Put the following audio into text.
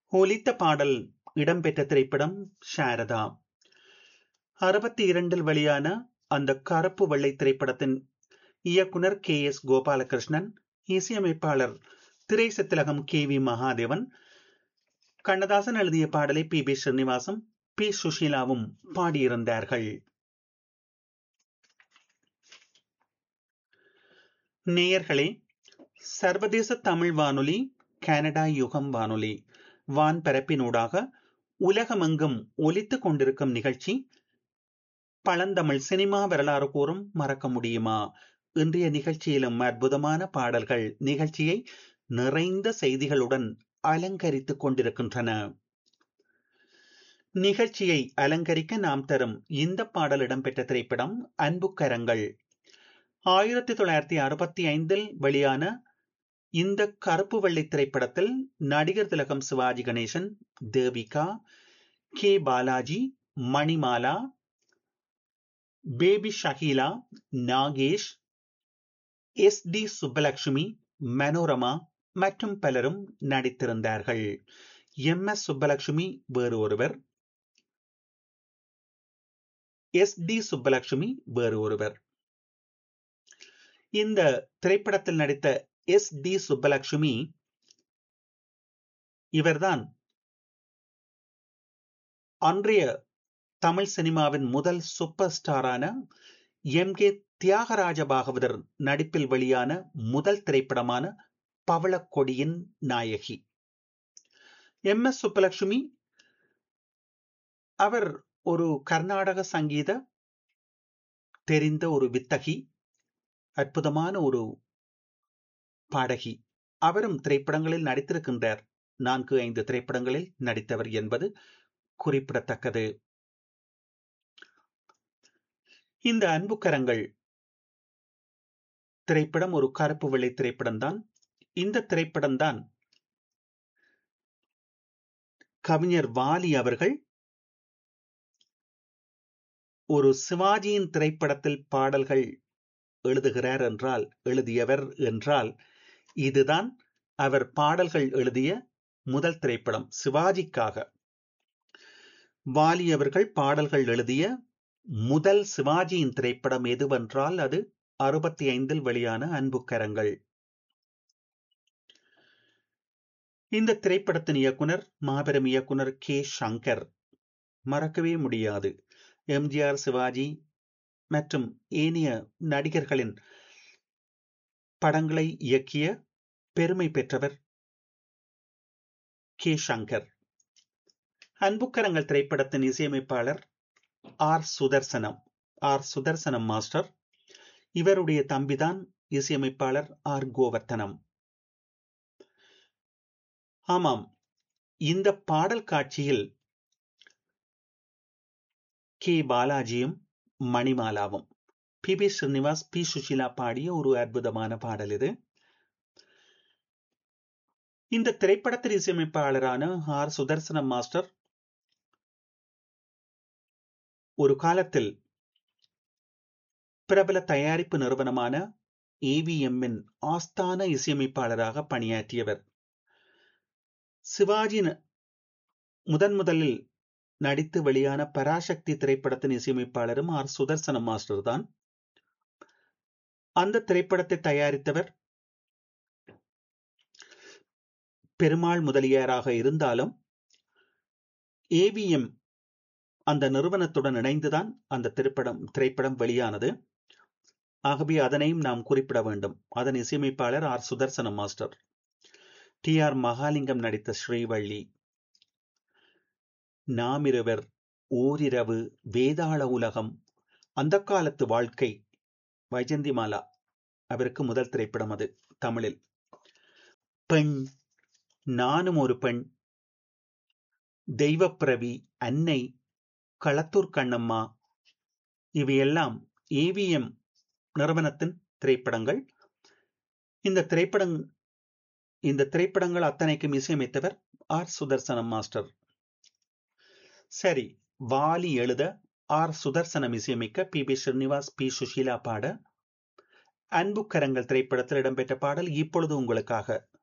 ஒலித்த பாடல் இடம்பெற்ற திரைப்படம் சாரதா அறுபத்தி இரண்டில் வெளியான அந்த கருப்பு வெள்ளை திரைப்படத்தின் இயக்குனர் கே எஸ் கோபாலகிருஷ்ணன் இசையமைப்பாளர் திரைசத்திலகம் கே வி மகாதேவன் கண்ணதாசன் எழுதிய பாடலை பி பி ஸ்ரீனிவாசும் பி சுஷீலாவும் பாடியிருந்தார்கள் நேயர்களே சர்வதேச தமிழ் வானொலி கனடா யுகம் வானொலி வான்பரப்பினூடாக உலகமெங்கும் ஒலித்துக் கொண்டிருக்கும் நிகழ்ச்சி பழந்தமிழ் சினிமா வரலாறு கூறும் மறக்க முடியுமா இன்றைய நிகழ்ச்சியிலும் அற்புதமான பாடல்கள் நிகழ்ச்சியை நிறைந்த செய்திகளுடன் அலங்கரித்துக் கொண்டிருக்கின்றன நிகழ்ச்சியை அலங்கரிக்க நாம் தரும் இந்த பாடல் இடம்பெற்ற திரைப்படம் அன்புக்கரங்கள் ஆயிரத்தி தொள்ளாயிரத்தி அறுபத்தி ஐந்தில் வெளியான இந்த கருப்பு வெள்ளை திரைப்படத்தில் நடிகர் திலகம் Sivaji Ganesan Devika K Balaji Manimala baby Shaheela Nagesh S D Subbulakshmi Manorama மற்றும் பலரும் நடித்திருந்தார்கள் எம் எஸ் சுப்பலட்சுமி வேறு ஒருவர் எஸ் டி சுப்பலட்சுமி வேறு ஒருவர் இந்த திரைப்படத்தில் நடித்த எஸ் டி சுப்பலட்சுமி இவர்தான் அன்றைய தமிழ் சினிமாவின் முதல் சூப்பர் ஸ்டாரான எம் கே தியாகராஜ பாகவதர் நடிப்பில் வெளியான முதல் திரைப்படமான பவளக்கொடியின் நாயகி எம் எஸ் சுப்பலட்சுமி அவர் ஒரு கர்நாடக சங்கீத தெரிந்த ஒரு வித்தகி அற்புதமான ஒரு பாடகி அவரும் திரைப்படங்களில் நடித்திருக்கின்றார் நான்கு ஐந்து திரைப்படங்களில் நடித்தவர் என்பது குறிப்பிடத்தக்கது இந்த அன்புக்கரங்கள் திரைப்படம் ஒரு கருப்பு வெள்ளை திரைப்படம் தான் இந்த திரைப்படம் தான் கவிஞர் வாலி அவர்கள் ஒரு சிவாஜியின் திரைப்படத்தில் பாடல்கள் எழுதுகிறார் என்றால் எழுதியவர் என்றால் இதுதான் அவர் பாடல்கள் எழுதிய முதல் திரைப்படம் சிவாஜிக்காக வாலி அவர்கள் பாடல்கள் எழுதிய முதல் சிவாஜியின் திரைப்படம் எதுவென்றால் அது அறுபத்தி ஐந்தில் வெளியான அன்புக்கரங்கள் இந்த திரைப்படத்தின் இயக்குனர் மாபெரும் இயக்குனர் கே சங்கர் மறக்கவே முடியாது எம்ஜிஆர் சிவாஜி மற்றும் ஏனைய நடிகர்களின் படங்களை இயக்கிய பெருமை பெற்றவர் கே சங்கர் அன்புக்கரங்கள் திரைப்படத்தின் இசையமைப்பாளர் R Sudarsanam R Sudarsanam master இவருடைய தம்பிதான் இசையமைப்பாளர் ஆர் கோவர்த்தனம் ஆமாம் இந்த பாடல் காட்சியில் கே பாலாஜியும் மணிமாலாவும் P B Srinivas P Sushila பாடிய ஒரு அற்புதமான பாடல் இது இந்த திரைப்படத்தின் இசையமைப்பாளரான ஆர் சுதர்சனம் மாஸ்டர் ஒரு காலத்தில் பிரபல தயாரிப்பு நிறுவனமான ஏவிஎம்மின் ஆஸ்தான இசையமைப்பாளராக பணியாற்றியவர் சிவாஜி முதன் முதலில் நடித்து வெளியான பராசக்தி திரைப்படத்தின் இசையமைப்பாளரும் ஆர் சுதர்சனம் மாஸ்டர் தான் அந்த திரைப்படத்தை தயாரித்தவர் பெருமாள் முதலியாராக இருந்தாலும் ஏவிஎம் அந்த நிறுவனத்துடன் இணைந்துதான் அந்த திரைப்படம் திரைப்படம் வெளியானது ஆகவே அதனையும் நாம் குறிப்பிட வேண்டும் அதன் இசையமைப்பாளர் R Sudarsanam master T R Mahalingam நடித்த ஸ்ரீவள்ளி நாமிருவர் ஓரிரவு வேதாள உலகம் அந்த காலத்து வாழ்க்கை வைஜந்திமாலா அவருக்கு முதல் திரைப்படம் அது தமிழில் பெண் நானும் ஒரு பெண் தெய்வப்பிரவி அன்னை களத்தூர் கண்ணம்மா இவையெல்லாம் ஏவிஎம் நிறுவனத்தின் திரைப்படங்கள் இந்த திரைப்படம் இந்த திரைப்படங்கள் அத்தனைக்கும் இசையமைத்தவர் ஆர் சுதர்சனம் மாஸ்டர் சரி வாலி எழுத ஆர் சுதர்சனம் இசையமைக்க P B Srinivas P Susheela பாட அன்புக்கரங்கள் திரைப்படத்தில் இடம்பெற்ற பாடல் இப்பொழுது உங்களுக்காக